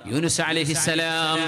യൂനുസ് അലൈഹിസ്സലാം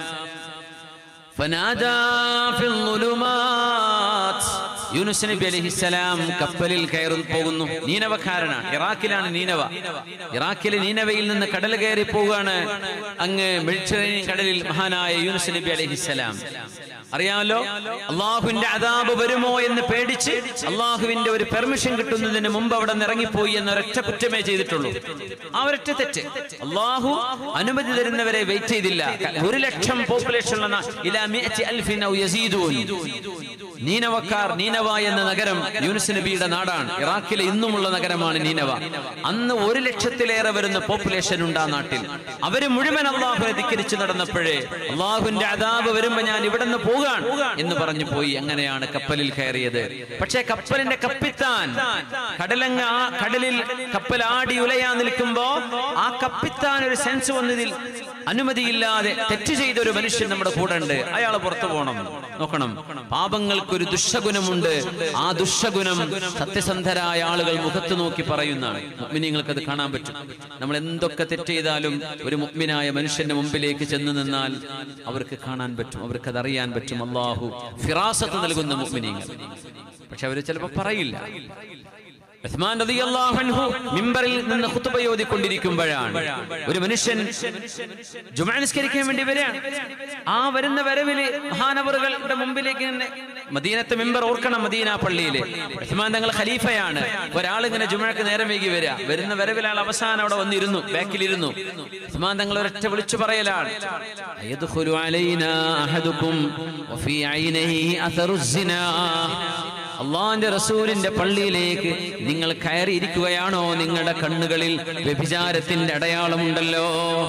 فنادى في الظلمات യൂനുസ് നബി അലൈഹിസ്സലാം കപ്പലിൽ കയറി പോകുന്നു നീനവക്കാരനാണ് ഇറാഖിലാണ് നീനവ ഇറാഖിലെ നീനവയിൽ നിന്ന് കടൽ കയറി പോവുകയാണ് അങ്ങ് മെഡിറ്ററേനിയൻ കടലിൽ മഹാനായ യൂനുസ് നബി അലൈഹിസ്സലാം അറിയാമല്ലോ അള്ളാഹുവിന്റെ അതാബ് വരുമോ എന്ന് പേടിച്ച് അള്ളാഹുവിന്റെ ഒരു പെർമിഷൻ കിട്ടുന്നതിന് മുമ്പ് അവിടെ നിന്ന് ഇറങ്ങിപ്പോയി എന്ന ഒരൊറ്റ കുറ്റമേ ചെയ്തിട്ടുള്ളൂ ആ ഒരൊറ്റ തെറ്റ് അള്ളാഹു അനുമതി തരുന്നവരെ വെയിറ്റ് ചെയ്തില്ല ഒരു ലക്ഷം പോപ്പുലേഷൻ ഉള്ള നാ- ഇലാ മിഅത്തി അൽഫിൻ ഔ യസീദൂൻ. നീനവക്കാർ നീനവ എന്ന നഗരം യൂനുസ് നബിയുടെ നാടാണ് ഇറാഖിലെ ഇന്നുമുള്ള നഗരമാണ് നീനവ അന്ന് ഒരു ലക്ഷത്തിലേറെ വരുന്ന പോപ്പുലേഷൻ ഉണ്ട് ആ നാട്ടിൽ അവര് മുഴുവൻ അള്ളാഹുനെ ധിക്കരിച്ച് നടന്നപ്പോഴേ അള്ളാഹുവിന്റെ അതാബ് വരുമ്പോ ഞാൻ ഇവിടെ നിന്ന് പോകാൻ എന്ന് പറഞ്ഞു പോയി അങ്ങനെയാണ് കപ്പലിൽ കയറിയത് പക്ഷേ കപ്പലിന്റെ കപ്പിത്താൻ കടലങ്ങ ആ കടലിൽ കപ്പൽ ആടി ഉലയാൻ നിൽക്കുമ്പോ ആ കപ്പിത്താൻ ഒരു സെൻസ് വന്നതിൽ അനുമതിയില്ലാതെ തെറ്റ് ചെയ്ത ഒരു മനുഷ്യൻ നമ്മുടെ കൂടെ ഉണ്ട് അയാൾ പുറത്തു പോകണം നോക്കണം പാപങ്ങൾക്കൊരു ദുഷ്ടഗുണമുണ്ട് ആ ദുഷ്ടഗുണം സത്യസന്ധരായ ആളുകൾ മുഖത്ത് നോക്കി പറയുന്നതാണ് മുഗ്മിനിങ്ങൾക്ക് അത് കാണാൻ പറ്റും നമ്മൾ എന്തൊക്കെ തെറ്റ് ചെയ്താലും ഒരു മുഗ്മിനായ മനുഷ്യന്റെ മുമ്പിലേക്ക് ചെന്ന് നിന്നാൽ അവർക്ക് കാണാൻ പറ്റും അവർക്ക് അത് അറിയാൻ പറ്റും അള്ളാഹു ഫിറാസത്ത് നൽകുന്ന മുഗ്മിനീങ്ങൾ പക്ഷെ അവർ ചിലപ്പോൾ പറയില്ല ഉസ്മാൻ റളിയല്ലാഹു അൻഹു മിമ്പറിൽ നിന്ന് ഖുത്ബ ഓതിക്കൊണ്ടിരിക്കുമ്പോഴാണ് ഒരു മനുഷ്യൻ ജുമഅ നിസ്കരിക്കാൻ വേണ്ടി വരികയാണ് ആ വരുന്ന വരവില് മഹാനവറുകളുടെ മുമ്പിലേക്ക് ഇങ്ങനെ മദീനത്തെ മിമ്പർ ഓർക്കണം മദീന പള്ളിയില് ഉസ്മാൻ തങ്ങൾ ഖലീഫയാണ് ഒരാൾ ഇങ്ങനെ ജുമഅക്ക് നേരം വൈകി വരിക വരുന്ന വരവിൽ ആൾ അവസാനം അവിടെ വന്നിരുന്നു ബാക്കിലിരുന്നു ഉസ്മാൻ തങ്ങൾ ഒരൊറ്റ വിളിച്ചു പറയലാണ് അയദ്ഖുലു അലൈനാ അഹദുക്കും വഫീ ഐനൈഹി അഥറു സിനാ അള്ളാന്റെ റസൂലിന്റെ പള്ളിയിലേക്ക് നിങ്ങൾ കയറിയിരിക്കുകയാണോ നിങ്ങളുടെ കണ്ണുകളിൽ വ്യഭിചാരത്തിന്റെ അടയാളമുണ്ടല്ലോ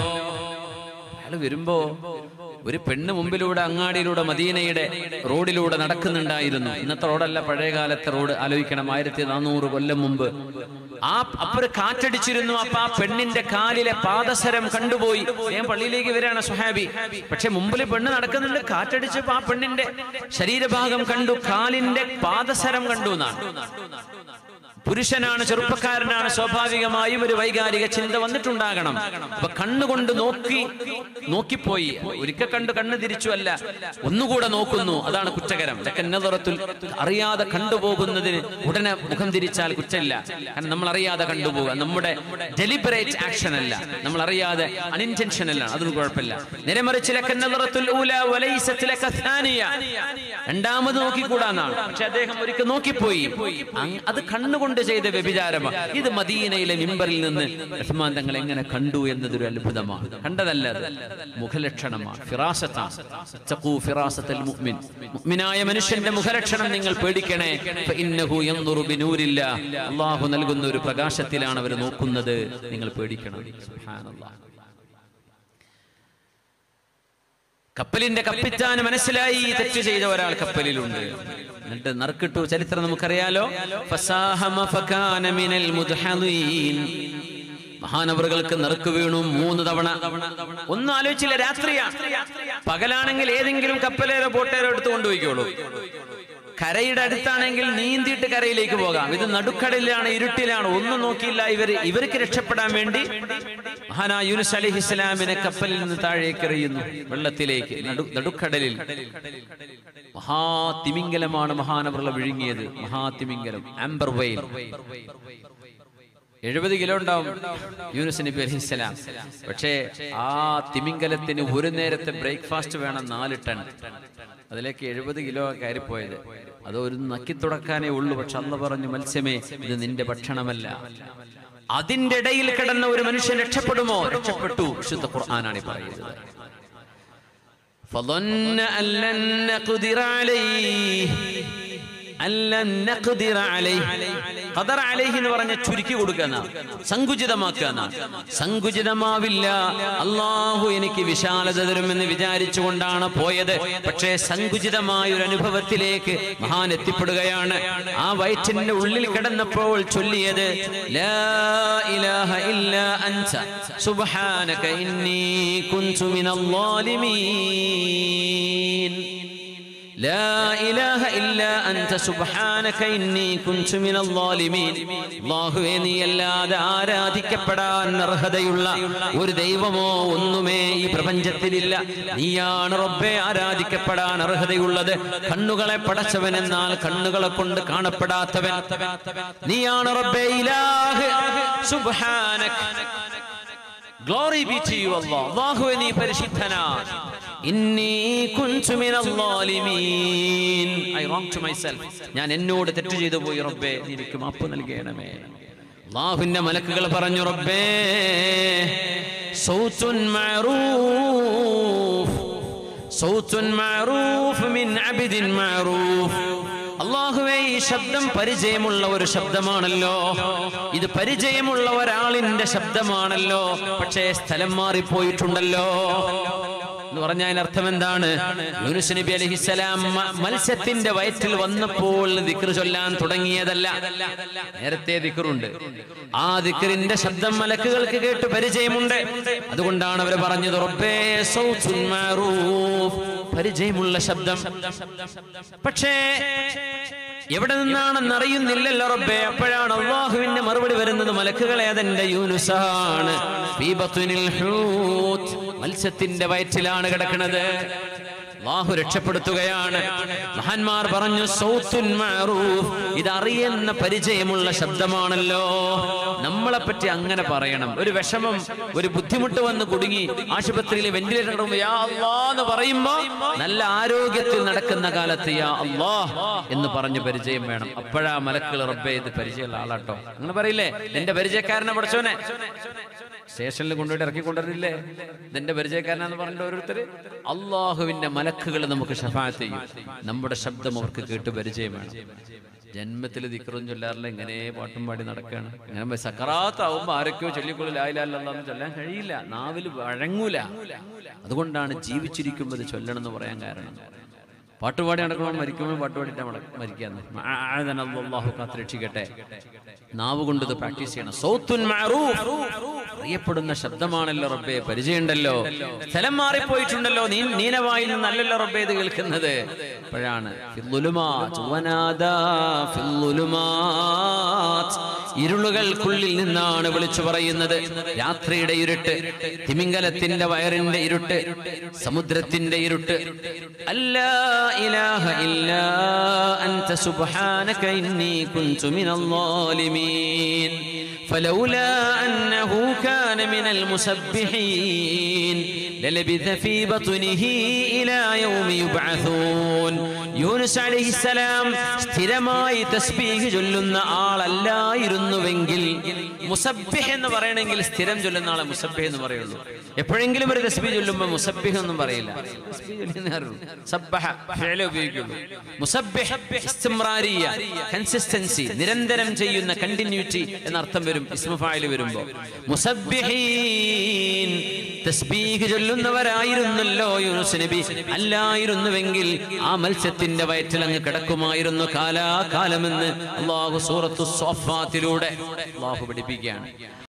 അയാൾ വരുമ്പോ ഒരു പെണ്ണ് മുമ്പിലൂടെ അങ്ങാടിയിലൂടെ മദീനയുടെ റോഡിലൂടെ നടക്കുന്നുണ്ടായിരുന്നു ഇന്നത്തെ റോഡല്ല പഴയ കാലത്തെ റോഡ് ആലോചിക്കണം ആയിരത്തി നാനൂറ് കൊല്ലം മുമ്പ് ആ അപ്പൊരു കാറ്റടിച്ചിരുന്നു അപ്പൊ ആ പെണ്ണിന്റെ കാലിലെ പാദസരം കണ്ടുപോയി ഞാൻ പള്ളിയിലേക്ക് വരികയാണ് സുഹാബി പക്ഷെ മുമ്പിൽ പെണ്ണ് നടക്കുന്നുണ്ട് കാറ്റടിച്ചപ്പോ ആ പെണ്ണിന്റെ ശരീരഭാഗം കണ്ടു കാലിന്റെ പാദസരം കണ്ടു എന്നാണ് പുരുഷനാണ് ചെറുപ്പക്കാരനാണ് സ്വാഭാവികമായും ഒരു വൈകാരിക ചിന്ത വന്നിട്ടുണ്ടാകണം അപ്പൊ കണ്ണുകൊണ്ട് നോക്കി നോക്കിപ്പോയി ഒരിക്കൽ കണ്ട് കണ്ണ് തിരിച്ചു അല്ല ഒന്നുകൂടെ നോക്കുന്നു അതാണ് കുറ്റകരം ലക്കന്നതുറത്തുൽ അറിയാതെ കണ്ടുപോകുന്നതിന് ഉടനെ മുഖം തിരിച്ചാൽ കുറ്റമില്ല കാരണം നമ്മൾ അറിയാതെ കണ്ടുപോകുക നമ്മുടെ ഡെലിബറേറ്റ് ആക്ഷൻ അല്ല നമ്മൾ അറിയാതെ അൺഇൻറ്റൻഷനൽ ആണ് അതൊന്നും കുഴപ്പമില്ല നേരെ മറിച്ച് ലക്കന്നതുറത്തുൽ ഊല വലൈസത്ത് ലക ഥാനിയ. രണ്ടാമത് നോക്കിക്കൂടാന്നാണ് പക്ഷെ അദ്ദേഹം ഒരിക്കൽ നോക്കിപ്പോയി അങ് അത് കണ്ണുകൊണ്ട് ചെയ്ത വ്യഭിചാരമാണ് ഇത് മദീനയിലെ മിമ്പറിൽ നിന്ന് റഹ്മാൻ തങ്ങൾ എങ്ങനെ കണ്ടു എന്നതൊരു അത്ഭുതമാണ് കണ്ടതല്ല അത് മുഖലക്ഷണമാണ് ഫിറാസത്താണ് ഇത്തഖൂ ഫിറാസത്തൽ മുഅ്മിൻ മുഅ്മിനായ മനുഷ്യന്റെ മുഖലക്ഷണം നിങ്ങൾ പേടിക്കണേ ഫഇന്നഹു യൻദുറു ബിനൂരില്ല അല്ലാഹു നൽകുന്ന ഒരു പ്രകാശത്തിലാണ് അവർ നോക്കുന്നത് നിങ്ങൾ പേടിക്കണം സുബ്ഹാനല്ലാഹ് കപ്പലിന്റെ കപ്പിത്താന് മനസ്സിലായി ഈ തെറ്റ് ചെയ്ത ഒരാൾ കപ്പലിലുണ്ട് എന്നിട്ട് നറുക്കിട്ടു ചരിത്രം നമുക്കറിയാലോ ഫസാഹമ ഫകാന മിനൽ മുദ്ഹദീൻ. മഹാനവറുകൾക്ക് നെറുക്ക് വീണു മൂന്ന് തവണ ഒന്നും ആലോചിച്ചില്ല രാത്രിയാ പകലാണെങ്കിൽ ഏതെങ്കിലും കപ്പലേരോ ബോട്ടേരോ എടുത്തു കൊണ്ടുപോയിക്കോളൂ കരയുടെ അടുത്താണെങ്കിൽ നീന്തിയിട്ട് കരയിലേക്ക് പോകാം ഇത് നടുക്കടലിലാണ് ഇരുട്ടിലാണ് ഒന്നും നോക്കിയില്ല ഇവർ ഇവർക്ക് രക്ഷപ്പെടാൻ വേണ്ടി മഹാനാ യൂനുസ് അലി ഇസ്ലാമിനെ കപ്പലിൽ നിന്ന് താഴേക്ക് എറിയുന്നു വെള്ളത്തിലേക്ക് നടു നടുക്കടലിൽ മഹാതിമിംഗലമാണ് മഹാനവറുള്ള വിഴുങ്ങിയത് മഹാതിമിംഗലം ആംബർ വെയിൽ എഴുപത് കിലോ ഉണ്ടാവും യൂനുസ് നബി അലൈഹിസ്സലാം പക്ഷേ ആ തിമിംഗലത്തിന് ഒരു നേരത്തെ ബ്രേക്ക്ഫാസ്റ്റ് വേണം നാല് ടൺ അതിലേക്ക് എഴുപത് കിലോ കയറിപ്പോയത് അത് ഒരു നക്കി തുടക്കാനേ ഉള്ളൂ പക്ഷെ അല്ല പറഞ്ഞു മത്സ്യമേ ഇത് നിന്റെ ഭക്ഷണമല്ല അതിന്റെ ഇടയിൽ കിടന്ന ഒരു മനുഷ്യൻ രക്ഷപ്പെടുമോ രക്ഷപ്പെട്ടു വിശുദ്ധ ഖുർആനാണ് ഈ പറയുന്നത് فظن أن لن نقدر عليه أن لن نقدر عليه ഖദർ അലൈഹി എന്ന് പറഞ്ഞ ചുരുക്കി കൊടുക്കുന്ന സങ്കുചിതമാക്കുന്ന സങ്കുചിതമാവില്ല അള്ളാഹു എനിക്ക് വിശാലത തരുമെന്ന് വിചാരിച്ചുകൊണ്ടാണ് പോയത് പക്ഷേ സങ്കുചിതമായ ഒരു അനുഭവത്തിലേക്ക് മഹാൻ എത്തിപ്പെടുകയാണ് ആ വയറ്റിന്റെ ഉള്ളിൽ കിടന്നപ്പോൾ ചൊല്ലിയത് ലാ ഇലാഹ ഇല്ലാ അൻത സുബ്ഹാനക ഇന്നി കുൻതു മിനൽ ളാലിമീൻ لا إله إلا أنت سبحانك إني كنت من الظالمين അല്ലാഹുവേ നീ അല്ലാതെ ആരാധിക്കപ്പെടാൻ അർഹതയുള്ള ഒരു ദൈവമോ ഒന്നുമേ ഈ പ്രപഞ്ചത്തിലില്ല നീയാണ് റബ്ബെ ആരാധിക്കപ്പെടാൻ അർഹതയുള്ളത് കണ്ണുകളെ പടച്ചവൻ എന്നാൽ കണ്ണുകളെ കൊണ്ട് കാണപ്പെടാത്തവൻ നീയാണ് റബ്ബെ ഇലാഹ് സുബ്ഹാനക glory be to you Allah അല്ലാഹുവേ നീ പരിശുദ്ധനാണ് ഇന്നി കുൻതു മിനൽ ളാലിമീൻ ഐ റോങ് ടു മൈസെൽഫ് ഞാൻ എന്നോട് തെറ്റ് ചെയ്തു പോയി റബ്ബേ നീ എനിക്ക് മാപ്പ് നൽകണമേ അല്ലാഹുവിന്റെ മലക്കുകൾ പറഞ്ഞു റബ്ബേ സൗത്തുൻ മഅറൂഫ് സൗത്തുൻ മഅറൂഫ് മിൻ അബ്ദിൻ മഅറൂഫ് അള്ളാഹുവേ ഈ ശബ്ദം പരിചയമുള്ള ഒരു ശബ്ദമാണല്ലോ ഇത് പരിചയമുള്ള ഒരാളിന്റെ ശബ്ദമാണല്ലോ പക്ഷേ സ്ഥലം മാറിപ്പോയിട്ടുണ്ടല്ലോ എന്ന് പറഞ്ഞാൽ അതിന് അർത്ഥം എന്താണ് യൂനുസ് നബി അലഹിസലാം മത്സ്യത്തിന്റെ വയറ്റിൽ വന്നപ്പോൾ ദിക്ർ ചൊല്ലാൻ തുടങ്ങിയതല്ല നേരത്തെ ദിക്റുണ്ട് ആ ദിക്റിന്റെ ശബ്ദം മലക്കുകൾക്ക് കേട്ട് പരിചയമുണ്ട് അതുകൊണ്ടാണ് അവർ പറഞ്ഞത് റബ്ബേ സൗത്തുൻ മഅറൂഫ് പരിചയമുള്ള ശബ്ദം പക്ഷേ എവിടെ നിന്നാണെന്ന് അറിയുന്നില്ലല്ലോ റബ്ബേ അപ്പോഴാണ് അള്ളാഹുവിന്റെ മറുപടി വരുന്നത് മലക്കുകളെ അതെന്റെ യൂനുസാണ് ഫീ ബത്നിൽ ഹൂത്ത്. മത്സ്യത്തിന്റെ വയറ്റിലാണ് കിടക്കുന്നത് അള്ളാഹു രക്ഷപ്പെടുത്തുകയാണ് മഹാന്മാർ പറഞ്ഞു സൗത്തുൻ മഅറൂഫ് ഇത് അറിയുന്ന പരിചയമുള്ള ശബ്ദമാണല്ലോ നമ്മളെ പറ്റി അങ്ങനെ പറയണം ഒരു വിഷമം ഒരു ബുദ്ധിമുട്ട് വന്ന് കുടുങ്ങി ആശുപത്രിയിൽ വെന്റിലേറ്റർ കിടക്കുമ്പോൾ യാ അല്ലാ എന്ന് പറയുമ്പോ നല്ല ആരോഗ്യത്തിൽ നടക്കുന്ന കാലത്ത് യാ അല്ലാ എന്ന് പറഞ്ഞ് പരിചയം വേണം അപ്പോഴാ മലക്കുകൾ റബ്ബേ ഇത് പരിചയമുള്ള ആളാട്ടോ അങ്ങനെ പറയില്ലേ എന്റെ പരിചയക്കാരനെ പഠിച്ചോനെ സ്റ്റേഷനിൽ കൊണ്ടുപോയിട്ട് ഇറക്കി കൊണ്ടുവരില്ലേ ഇതെന്റെ പരിചയക്കാരനാന്ന് പറഞ്ഞിട്ട് ഓരോരുത്തർ അള്ളാഹുവിന്റെ മലക്കുകൾ നമുക്ക് ഷഫാത്ത് ചെയ്യും നമ്മുടെ ശബ്ദം അവർക്ക് കേട്ട് പരിചയം വേണം ജന്മത്തിൽ ദിക്റും ചൊല്ലാറില്ല ഇങ്ങനെ പാട്ടും പാടി നടക്കുകയാണ് ഇങ്ങനെ സക്കറാത്താവുമ്പോ ആരൊക്കെയോ ചൊല്ലിക്കൊള്ളു ലായില്ലാന്ന് ചൊല്ലാൻ കഴിയില്ല നാവിൽ വഴങ്ങൂല അതുകൊണ്ടാണ് ജീവിച്ചിരിക്കുമ്പോൾ ഇത് ചൊല്ലണം എന്ന് പറയാൻ കാരണം പാട്ടുപാടി നടക്കണം മരിക്കുമ്പോൾ പാട്ടുപാടിയിട്ടാണ് മരിക്കാന്ന് അള്ളാഹു കാത്തുരക്ഷിക്കട്ടെ നാവ് കൊണ്ട് ഇത് പ്രാക്ടീസ് ചെയ്യണം സൗത്തുൻ മഅറൂഫ് അറിയപ്പെടുന്ന ശബ്ദമാണല്ലോ റബ്ബേ പരിചയമുണ്ടല്ലോ സ്ഥലം മാറിപ്പോയിട്ടുണ്ടല്ലോ നീ നീനവായിൽ നിന്നല്ലല്ലോ റബ്ബേ ഇത് കേൾക്കുന്നത് അപ്പോഴാണ് ഫില്ലുലുമാത്ത് വനാദാ ഫില്ലുലുമാത്ത്. ഇരുളുകൾക്കുള്ളിൽ നിന്നാണ് വിളിച്ചു പറയുന്നത് രാത്രിയുടെ ഇരുട്ട് തിമിംഗലത്തിന്റെ വയറിന്റെ ഇരുട്ട് സമുദ്രത്തിന്റെ ഇരുട്ട് അല്ലാ ഇലാഹ ഇല്ലാ അൻത സുബ്ഹാനക ഇന്നി കുൻതു മിനൽ ളാലിമീൻ فلولا أنه كان من المسبحين للبث في بطنه إلى يوم يبعثون യൂനുസ് അലൈഹിസ്സലാം സ്ഥിരമായി തസ്ബീഹ് ചൊല്ലുന്ന ആളല്ലായിരുന്നുവെങ്കിൽ മുസബ്ബിഹ് എന്ന് പറയണമെങ്കിൽ സ്ഥിരം ചൊല്ലുന്ന ആളെ മുസബ്ബിഹ് എന്ന് പറയുള്ളൂ എപ്പോഴെങ്കിലും ഒരു തസ്ബീഹ് ചൊല്ലുമ്പോൾ മുസബ്ബിഹ് ഒന്നും പറയില്ല തസ്ബീഹ് ചൊല്ലുന്നേ അറിയുള്ളൂ. സബ്ബഹ ഫിഅല ഉപയോഗിക്കുള്ളൂ മുസബ്ബിഹ് ഇസ്തിമ്രാരിയ കൺസിസ്റ്റൻസി നിരന്തരം ചെയ്യുന്ന കണ്ടിന്യൂറ്റി എന്ന അർത്ഥം വരും ഇസ്മുഫായിൽ വരുമ്പോ മുസബ്ബിഹീൻ തസ്ബീഹ് ചൊല്ലുന്നവരായിരുന്നല്ലോ യൂനുസ് നബി അല്ലായിരുന്നുവെങ്കിൽ ആ മത്സ്യത്തിന്റെ വയറ്റിൽ അങ്ങ് കിടക്കുമായിരുന്നു കാലാകാലമെന്ന് അള്ളാഹു സൂറത്തു സോഫാത്തിലൂടെ അള്ളാഹു പഠിപ്പിക്കുകയാണ്